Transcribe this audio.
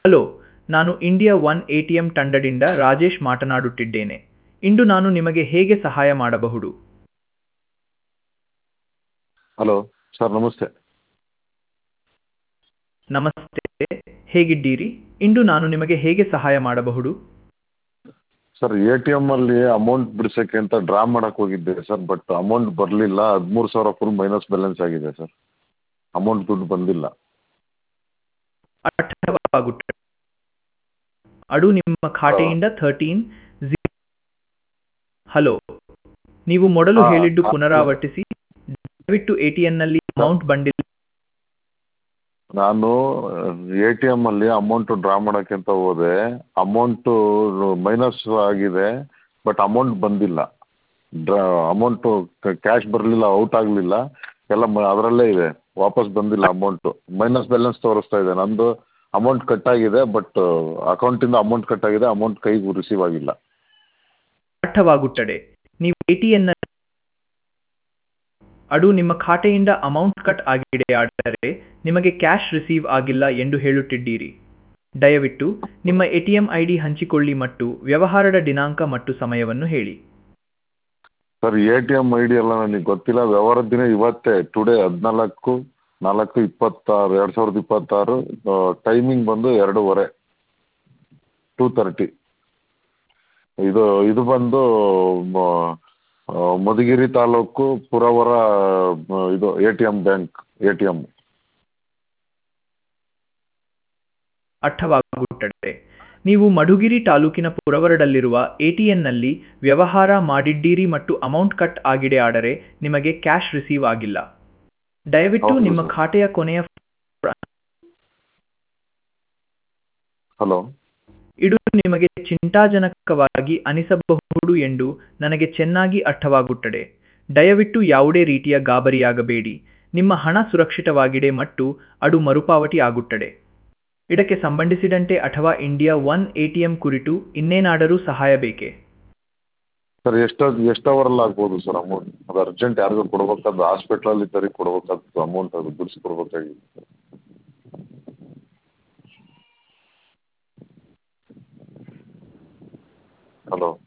Hello ನಾನು India one A T M ತಂಡದಿಂದ ರಾಜೇಶ್ ಮಾತನಾಡುತ್ತಿದ್ದೇನೆ ಇಂದು ನಾನು ನಿಮಗೆ ಹೇಗೆ ಸಹಾಯ ಮಾಡಬಹುದು ಹಲೋ ಸರ್ ನಮಸ್ತೆ ನಮಸ್ತೆ ಹೇಗಿದ್ದೀರಿ ಇಂದು ನಾನು ನಿಮಗೆ ಹೇಗೆ ಸಹಾಯ ಮಾಡಬಹುದು ಸರ್ ಎ ಟಿ ಎಮ್ಮಲ್ಲಿ ಅಮೌಂಟ್ ಬಿಡ್ಸೋಕ್ಕೆ ಅಂತ ಡ್ರಾ ಮಾಡಕ್ಕೆ ಹೋಗಿದ್ದೆ ಸರ್ ಬಟ್ ಅಮೌಂಟ್ ಬರಲಿಲ್ಲ ಹದಿಮೂರು ಸಾವಿರ ಫುಲ್ ಮೈನಸ್ ಬ್ಯಾಲೆನ್ಸ್ ಆಗಿದೆ ಸರ್ ಅಮೌಂಟ್ ದುಡ್ಡು ಬಂದಿಲ್ಲ ಅರ್ಥವಾಗುತ್ತದೆ ಅದು ನಿಮ್ಮ ಖಾತೆಯಿಂದ ಥರ್ಟೀನ್ ಹಲೋ ನೀವು ಮೊದಲು ಹಾ, ಹೇಳಿದ್ದು ಹಾ. ಪುನರಾವರ್ತಿಸಿ ದಯವಿಟ್ಟು ಎ ಟಿ ಎನ್ನಲ್ಲಿ ಅಮೌಂಟ್ ಬಂದಿಲ್ಲ ನಾನು ಎ ಟಿ ಎಮ್ಮಲ್ಲಿ ಅಮೌಂಟು ಡ್ರಾ ಮಾಡೋಕ್ಕೆ ಅಂತ ಹೋದೆ ಅಮೌಂಟು ಮೈನಸ್ ಆಗಿದೆ ಬಟ್ ಅಮೌಂಟ್ ಬಂದಿಲ್ಲ ಡ್ರಾ ಅಮೌಂಟು ಕ್ಯಾಶ್ ಬರಲಿಲ್ಲ ಔಟ್ ಆಗಲಿಲ್ಲ ಎಲ್ಲ ಮ ಅದರಲ್ಲೇ ಇದೆ ವಾಪಸ್ ಬಂದಿಲ್ಲ ಅಮೌಂಟು ಮೈನಸ್ ಬ್ಯಾಲೆನ್ಸ್ ತೋರಿಸ್ತಾ ಇದೆ ನಂದು ಅಮೌಂಟ್ ಕಟ್ ಆಗಿದೆ ಬಟ್ ಅಕೌಂಟಿಂದ ಅಮೌಂಟ್ ಕಟ್ ಆಗಿದೆ ಅಮೌಂಟ್ ಕೈಗೆ ರಿಸೀವ್ ಆಗಿಲ್ಲ ಅರ್ಥವಾಗುತ್ತದೆ ನೀವು ಎ ಟಿ ಎನ್ ಅದು ನಿಮ್ಮ ಖಾತೆಯಿಂದ ಅಮೌಂಟ್ ಕಟ್ ಆಗಿದೆ ಆದರೆ ನಿಮಗೆ ಕ್ಯಾಶ್ ರಿಸೀವ್ ಆಗಿಲ್ಲ ಎಂದು ಹೇಳುತ್ತಿದ್ದೀರಿ ದಯವಿಟ್ಟು ನಿಮ್ಮ A T M I D ಹಂಚಿಕೊಳ್ಳಿ ಮತ್ತು ವ್ಯವಹಾರದ ದಿನಾಂಕ ಮತ್ತು ಸಮಯವನ್ನು ಹೇಳಿ sir A T M I D ಎಲ್ಲ ನನಗೆ ಗೊತ್ತಿಲ್ಲ ವ್ಯವಹಾರದ ದಿನ ಇವತ್ತೇ ಟುಡೇ ಹದಿನಾಲ್ಕು ನಾಲ್ಕು ಇಪ್ಪತ್ತಾರು ಎರಡು ಸಾವಿರದ ಇಪ್ಪತ್ತಾರು ಟೈಮಿಂಗ್ ಬಂದು ಎರಡೂವರೆ ಟೂ ತರ್ಟಿ ಇದು ಇದು ಬಂದು ಮ- ಆ, ಮಧುಗಿರಿ ತಾಲೂಕು ಪುರವರ ಆ, ಇದು A T M bank A T M ಅರ್ಥವಾಗುತ್ತದೆ ನೀವು ಮಧುಗಿರಿ ತಾಲೂಕಿನ ಪುರವರದಲ್ಲಿರುವ ಎಟಿಎನ್ನಲ್ಲಿ ವ್ಯವಹಾರ ಮಾಡಿದ್ದೀರಿ ಮತ್ತು ಅಮೌಂಟ್ ಕಟ್ ಆಗಿದೆ ಆದರೆ ನಿಮಗೆ ಕ್ಯಾಶ್ ರಿಸೀವ್ ಆಗಿಲ್ಲ ದಯವಿಟ್ಟು ಹೌದು ನಿಮ್ಮ ಸರ್. ಖಾತೆಯ ಕೊನೆಯ ಹಲೋ ಇದು ನಿಮಗೆ ಚಿಂತಾಜನಕವಾಗಿ ಅನಿಸಬಹುದು ಎಂದು ನನಗೆ ಚೆನ್ನಾಗಿ ಅರ್ಥವಾಗುತ್ತದೆ ದಯವಿಟ್ಟು ಯಾವುದೇ ರೀತಿಯ ಗಾಬರಿಯಾಗಬೇಡಿ ನಿಮ್ಮ ಹಣ ಸುರಕ್ಷಿತವಾಗಿದೆ ಮತ್ತು ಅದು ಮರುಪಾವತಿ ಆಗುತ್ತದೆ ಇದಕ್ಕೆ ಸಂಬಂಧಿಸಿದಂತೆ ಅಥವಾ ಇಂಡಿಯಾ ಒನ್ ಎಟಿಎಂ ಕುರಿತು ಇನ್ನೇನಾದರೂ ಸಹಾಯ ಬೇಕೇ ಸರ್ ಎಷ್ಟು ಎಷ್ಟು ಅವರಲ್ಲಿ ಆಗ್ಬೋದು ಸರ್ ಅಮೌಂಟ್ ಅದು ಅರ್ಜೆಂಟ್ ಯಾರಿಗೂ ಕೊಡ್ಬೇಕಾದ್ದು ಹಾಸ್ಪಿಟ್ಲಲ್ಲಿ ಇದ್ದರಿಗೆ ಕೊಡ್ಬೇಕಾದ್ದು ಅಮೌಂಟ್ ಅದು ಬಿಡಿಸ್ಕೊಡ್ಬೇಕಾಗಿತ್ತು ಹಲೋ